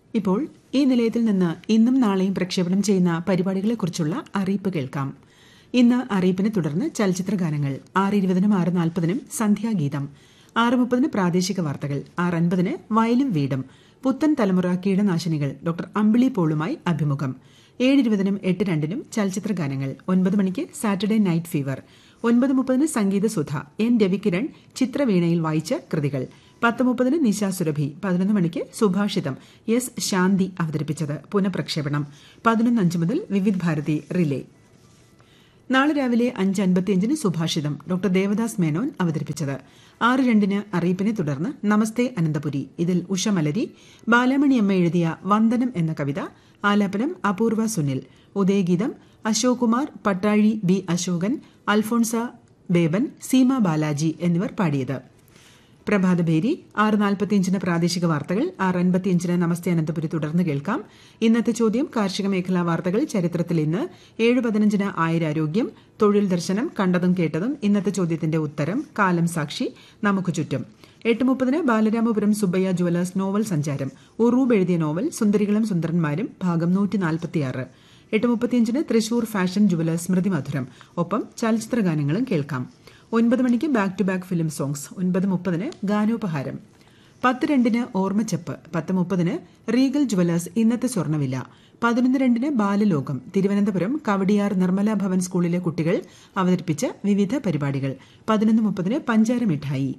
ഇപ്പോൾ ഈ നിലയത്തിൽ നിന്ന് ഇന്നും നാളെയും പ്രക്ഷേപണം ചെയ്യുന്ന പരിപാടികളെക്കുറിച്ചുള്ള അറിയിപ്പ് കേൾക്കാം ഇന്ന് അറിയിപ്പിനെ തുടർന്ന് ചലച്ചിത്ര ഗാനങ്ങൾ ആറ് ഇരുപതിനും ആറ് നാൽപ്പതിനും സന്ധ്യാഗീതം ആറ് മുപ്പതിന് പ്രാദേശിക വാർത്തകൾ ആറ് അൻപതിന് വയലും വീടും പുത്തൻ തലമുറ കീടനാശിനികൾ ഡോക്ടർ അമ്പിളി പോളുമായി അഭിമുഖം ഏഴ് ഇരുപതിനും എട്ട് രണ്ടിനും ചലച്ചിത്ര ഗാനങ്ങൾ ഒൻപത് മണിക്ക് സാറ്റർഡേ നൈറ്റ് ഫീവർ ഒൻപത് മുപ്പതിന് സംഗീത സുധ എൻ രവികിരൺ ചിത്രവീണയിൽ വായിച്ച കൃതികൾ പത്ത് മുപ്പതിന് നിശ സുരഭി പതിനൊന്ന് മണിക്ക് സുഭാഷിതം എസ് ശാന്തി അവതരിപ്പിച്ചത് പുനഃപ്രക്ഷേപണം പതിനൊന്ന് അഞ്ച് മുതൽ വിവിധ് ഭാരതി റിലേ നാളെ രാവിലെ അഞ്ച് അൻപത്തിയഞ്ചിന് സുഭാഷിതം ഡോക്ടർ ദേവദാസ് മേനോൻ അവതരിപ്പിച്ചത് ആറ് രണ്ടിന് അറിയിപ്പിനെ തുടർന്ന് നമസ്തേ അനന്തപുരി ഇതിൽ ഉഷമലരി ബാലാമണിയമ്മ എഴുതിയ വന്ദനം എന്ന കവിത ആലാപനം അപൂർവ സുനിൽ ഉദയഗീതം അശോക് കുമാർ പട്ടാഴി ബി അശോകൻ അൽഫോൺസ ബേബൻ സീമ ബാലാജി എന്നിവർ പാടിയത് പ്രഭാതഭേരി ആറ് നാൽപ്പത്തിയഞ്ചിന് പ്രാദേശിക വാർത്തകൾ ആറ് അൻപത്തിയഞ്ചിന് നമസ്തേ അനന്തപുരി തുടർന്ന് കേൾക്കാം ഇന്നത്തെ ചോദ്യം കാർഷിക മേഖലാ വാർത്തകൾ ചരിത്രത്തിൽ ഇന്ന് ഏഴ് പതിനഞ്ചിന് ആയുരാരോഗ്യം തൊഴിൽ ദർശനം കണ്ടതും കേട്ടതും ഇന്നത്തെ ചോദ്യത്തിന്റെ ഉത്തരം കാലം സാക്ഷി നമുക്ക് ചുറ്റും എട്ട് മുപ്പതിന് ബാലരാമപുരം സുബ്ബയ്യ ജുവലേഴ്സ് നോവൽ സഞ്ചാരം ഉറൂബ് എഴുതിയ നോവൽ സുന്ദരികളും സുന്ദരന്മാരും ഭാഗം നൂറ്റി നാൽപ്പത്തിയാറ് എട്ട് മുപ്പത്തിയഞ്ചിന് തൃശൂർ ഫാഷൻ ജുവലേഴ്സ് സ്മൃതി മധുരം ഒപ്പം ചലച്ചിത്ര ഗാനങ്ങളും കേൾക്കാം ഒൻപത് മണിക്ക് back to back film songs ഒൻപത് മുപ്പതിന് ഗാനോപഹാരം പത്ത് രണ്ടിന് ഓർമ്മച്ചെപ്പ് പത്ത് മുപ്പതിന് റീഗൽ ജുവലേഴ്സ് ഇന്നത്തെ സ്വർണ്ണവില പതിനൊന്ന് രണ്ടിന് ബാലലോകം തിരുവനന്തപുരം കവടിയാർ നിർമ്മല ഭവൻ സ്കൂളിലെ കുട്ടികൾ അവതരിപ്പിച്ച വിവിധ പരിപാടികൾ പതിനൊന്ന് മുപ്പതിന് പഞ്ചാര മിഠായി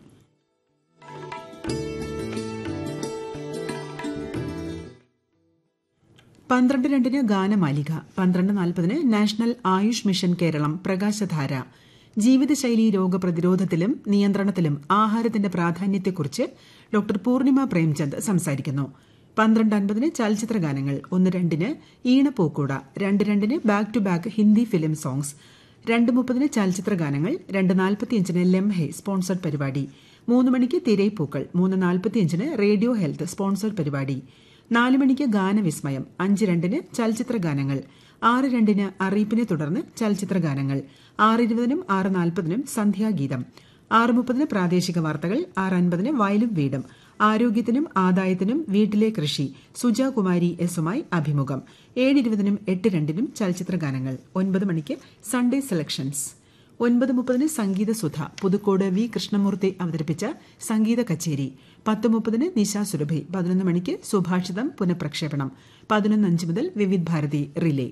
പന്ത്രണ്ട് രണ്ടിന് ഗാനമാലിക പന്ത്രണ്ട് നാൽപ്പതിന് നാഷണൽ ആയുഷ് മിഷൻ കേരളം പ്രകാശധാര ജീവിതശൈലി രോഗപ്രതിരോധത്തിലും നിയന്ത്രണത്തിലും ആഹാരത്തിന്റെ പ്രാധാന്യത്തെക്കുറിച്ച് ഡോക്ടർ പൂർണിമ പ്രേംചന്ദ് സംസാരിക്കുന്നു പന്ത്രണ്ട് അൻപതിന് ചലച്ചിത്ര ഗാനങ്ങൾ ഒന്ന് രണ്ടിന് ഈണപ്പൂക്കൂട രണ്ട് രണ്ടിന് back to back Hindi film songs രണ്ട് മുപ്പതിന് ചലച്ചിത്ര ഗാനങ്ങൾ രണ്ട് നാൽപ്പത്തിയഞ്ചിന് ലെംഹെ സ്പോൺസർഡ് പരിപാടി മൂന്ന് മണിക്ക് തിരൈപ്പൂക്കൾ മൂന്ന് നാൽപ്പത്തിയഞ്ചിന് റേഡിയോ ഹെൽത്ത് സ്പോൺസർഡ് പരിപാടി നാല് മണിക്ക് ഗാനവിസ്മയം അഞ്ച് രണ്ടിന് ചലച്ചിത്ര ഗാനങ്ങൾ ആറ് രണ്ടിന് അറിയിപ്പിനെ തുടർന്ന് ചലച്ചിത്ര ഗാനങ്ങൾ ആറ് ഇരുപതിനും ആറ് നാൽപ്പതിനും സന്ധ്യാഗീതം ആറ് മുപ്പതിന് പ്രാദേശിക വാർത്തകൾ ആറ് അൻപതിന് വയലും വീടും ആരോഗ്യത്തിനും ആദായത്തിനും വീട്ടിലെ കൃഷി സുജ കുമാരി എസുമായി അഭിമുഖം ഏഴ് ഇരുപതിനും എട്ട് രണ്ടിനും ചലച്ചിത്ര ഗാനങ്ങൾ ഒൻപത് മണിക്ക് സൺഡേ സെലക്ഷൻസ് ഒൻപത് മുപ്പതിന് സംഗീത സുധ പുതുക്കോട് വി കൃഷ്ണമൂർത്തി അവതരിപ്പിച്ച സംഗീത കച്ചേരി പത്ത് മുപ്പതിന് നിശ സുരഭി പതിനൊന്ന് മണിക്ക് സുഭാഷിതം പുനഃപ്രക്ഷേപണം പതിനൊന്ന് അഞ്ച് മുതൽ വിവിധ് ഭാരതി റിലേ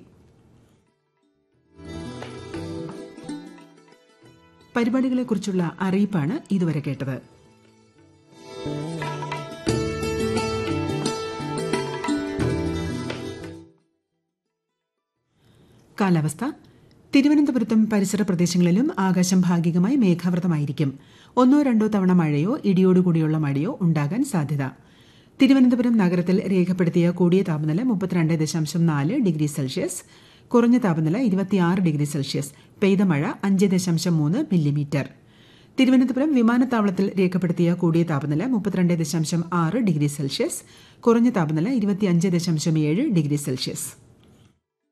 പരിപാടികളെക്കുറിച്ചുള്ള അറിയിപ്പാണ് ഇതുവരെ കേട്ടത് കാലാവസ്ഥ തിരുവനന്തപുരത്തും പരിസര പ്രദേശങ്ങളിലും ആകാശം ഭാഗികമായി മേഘാവൃതമായിരിക്കും ഒന്നോ രണ്ടോ തവണ മഴയോ ഇടിയോടുകൂടിയുള്ള മഴയോ ഉണ്ടാകാൻ സാധ്യത തിരുവനന്തപുരം നഗരത്തിൽ രേഖപ്പെടുത്തിയ കൂടിയ താപനില മുപ്പത്തിരണ്ട് ദശാംശം നാല് ഡിഗ്രി സെൽഷ്യസ് കുറഞ്ഞ താപനില ഇരുപത്തിയാറ് ഡിഗ്രി സെൽഷ്യസ് പെയ്ത മഴ അഞ്ച് ദശാംശം മൂന്ന് മില്ലിമീറ്റർ തിരുവനന്തപുരം വിമാനത്താവളത്തിൽ രേഖപ്പെടുത്തിയ കൂടിയ താപനില മുപ്പത്തിരണ്ട് ദശാംശം ആറ് ഡിഗ്രി സെൽഷ്യസ് കുറഞ്ഞ താപനില ഇരുപത്തിയഞ്ച് ദശാംശം ഏഴ് ഡിഗ്രി സെൽഷ്യസ്